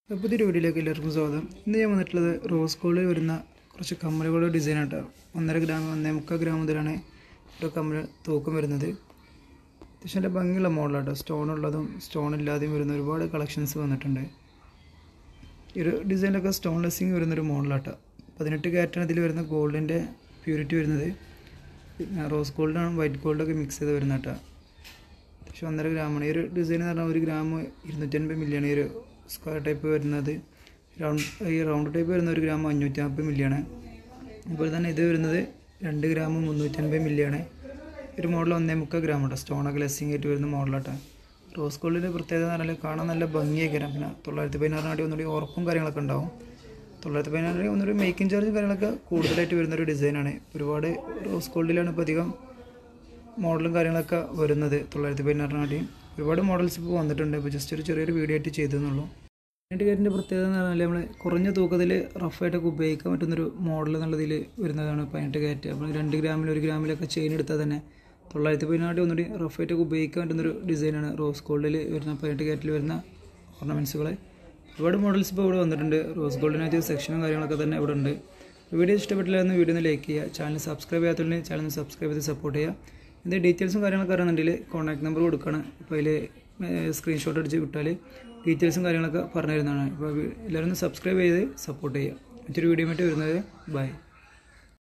പുതിയൊരു വീഡിയോയിലേക്ക് എല്ലാവർക്കും സ്വാഗതം ഇന്ന് ഞാൻ വന്നിട്ടുള്ളത് റോസ് ഗോൾഡിൽ വരുന്ന കുറച്ച് കമ്മലുകളുടെ ഡിസൈൻ ആട്ടോ ഒന്നര ഗ്രാം ഒന്നേ മുക്കാൽ ഗ്രാം മുതലാണ് ഒരു കമ്മൽ തൂക്കം വരുന്നത് അത്യാവശ്യം നല്ല ഭംഗിയുള്ള മോഡലാട്ടോ സ്റ്റോൺ ഉള്ളതും സ്റ്റോൺ ഇല്ലാതെയും വരുന്ന ഒരുപാട് കളക്ഷൻസ് വന്നിട്ടുണ്ട് ഈ ഒരു ഡിസൈനിലൊക്കെ സ്റ്റോൺ ലെസ്സിങ് വരുന്നൊരു മോഡലാട്ടോ പതിനെട്ട് ക്യാരറ്റാണ് ഇതിൽ വരുന്ന ഗോൾഡിൻ്റെ പ്യൂരിറ്റി വരുന്നത് പിന്നെ റോസ് ഗോൾഡാണ് വൈറ്റ് ഗോൾഡൊക്കെ മിക്സ് ചെയ്ത് വരുന്ന കേട്ടോ അത്യാവശ്യം ഒന്നര ഗ്രാമാണ് ഈ ഒരു ഡിസൈൻ എന്ന് പറഞ്ഞാൽ ഒരു ഗ്രാം ഇരുന്നൂറ്റൻപത് മില്ലിയാണ് ഈ ഒരു സ്ക്വയർ ടൈപ്പ് വരുന്നത് റൗണ്ട് ഈ റൗണ്ട് ടൈപ്പ് വരുന്ന ഒരു ഗ്രാം അഞ്ഞൂറ്റി നാൽപ്പത് മില്ലിയാണ് അതുപോലെ തന്നെ ഇത് വരുന്നത് രണ്ട് ഗ്രാം മുന്നൂറ്റൻപത് മില്ലിയാണ് ഒരു മോഡൽ ഒന്നേ മുക്കാൽ ഗ്രാം കേട്ടോ സ്റ്റോണൊക്കെ ലെസ്സിങ് ആയിട്ട് വരുന്ന മോഡലാട്ടോ റോസ് ഗോൾഡിൻ്റെ പ്രത്യേകത എന്ന് പറഞ്ഞാൽ കാണാൻ നല്ല ഭംഗിയൊക്കെ പിന്നെ തൊള്ളായിരത്തി പതിനാറിനാട്ടി ഒന്നുകൂടി ഉറപ്പും കാര്യങ്ങളൊക്കെ ഉണ്ടാവും തൊള്ളായിരത്തി പതിനാറിന് ഒന്നൊരു മേക്കിംഗ് ചാർജും കാര്യങ്ങളൊക്കെ കൂടുതലായിട്ട് വരുന്നൊരു ഡിസൈനാണ് ഒരുപാട് റോസ് ഗോൾഡിലാണ് ഇപ്പോൾ അധികം മോഡലും കാര്യങ്ങളൊക്കെ വരുന്നത് തൊള്ളായിരത്തി പതിനാറിനാട്ടിയും ഒരുപാട് മോഡൽസ് ഇപ്പോൾ വന്നിട്ടുണ്ട് ഇപ്പോൾ ജസ്റ്റ് ഒരു ചെറിയൊരു വീഡിയോ ആയിട്ട് ചെയ്തെന്നുള്ളൂ പതിനെട്ട് കാരിൻ്റെ പ്രത്യേകത എന്ന് പറഞ്ഞാൽ നമ്മൾ കുറഞ്ഞ തൂക്കത്തിൽ റഫായിട്ടൊക്കെ ഉപയോഗിക്കാൻ പറ്റുന്നൊരു മോഡൽ എന്നുള്ളതിൽ വരുന്നതാണ് പതിനെട്ട് കാറ്റ് അപ്പോൾ രണ്ട് ഗ്രാമിൽ ഒരു ഗ്രാമിലൊക്കെ ചെയിൻ എടുത്താൽ തന്നെ തൊള്ളായിരത്തി പതിനാറ് ഒന്നുകൂടി റഫായിട്ടൊക്കെ ഉപയോഗിക്കാൻ പറ്റുന്നൊരു ഡിസൈനാണ് റോസ് ഗോൾഡിൽ വരുന്ന പതിനെട്ട് കാറ്റിൽ വരുന്ന ഓർണമെൻറ്റ്സുകൾ ഒരുപാട് മോഡൽസ് ഇപ്പോൾ ഇവിടെ വന്നിട്ടുണ്ട് റോസ് ഗോൾഡിനകത്ത് സെക്ഷനും കാര്യങ്ങളൊക്കെ തന്നെ ഇവിടെ ഉണ്ട് വീഡിയോ ഇഷ്ടപ്പെട്ടില്ല എന്ന് വീഡിയോ ഒന്ന് ലൈക്ക് ചെയ്യുക ചാനൽ സബ്സ്ക്രൈബ് ചെയ്യാത്തുണ്ടെങ്കിൽ ചാനൽ ഒന്ന് സബ്സ്ക്രൈബ് ചെയ്ത് സപ്പോർട്ട് ചെയ്യുക ഇതിൻ്റെ ഡീറ്റെയിൽസും കാര്യങ്ങളൊക്കെ അറിയണമെങ്കിൽ കോൺടാക്ട് നമ്പർ കൊടുക്കണം അപ്പോൾ അതിൽ സ്ക്രീൻഷോട്ട് അടിച്ച് വിട്ടാൽ ഡീറ്റെയിൽസും കാര്യങ്ങളൊക്കെ പറഞ്ഞു തരുന്നതാണ് അപ്പോൾ എല്ലാവരും ഒന്ന് സബ്സ്ക്രൈബ് ചെയ്ത് സപ്പോർട്ട് ചെയ്യുക മറ്റൊരു വീഡിയോ ആയിട്ട് വരുന്നത് ബൈ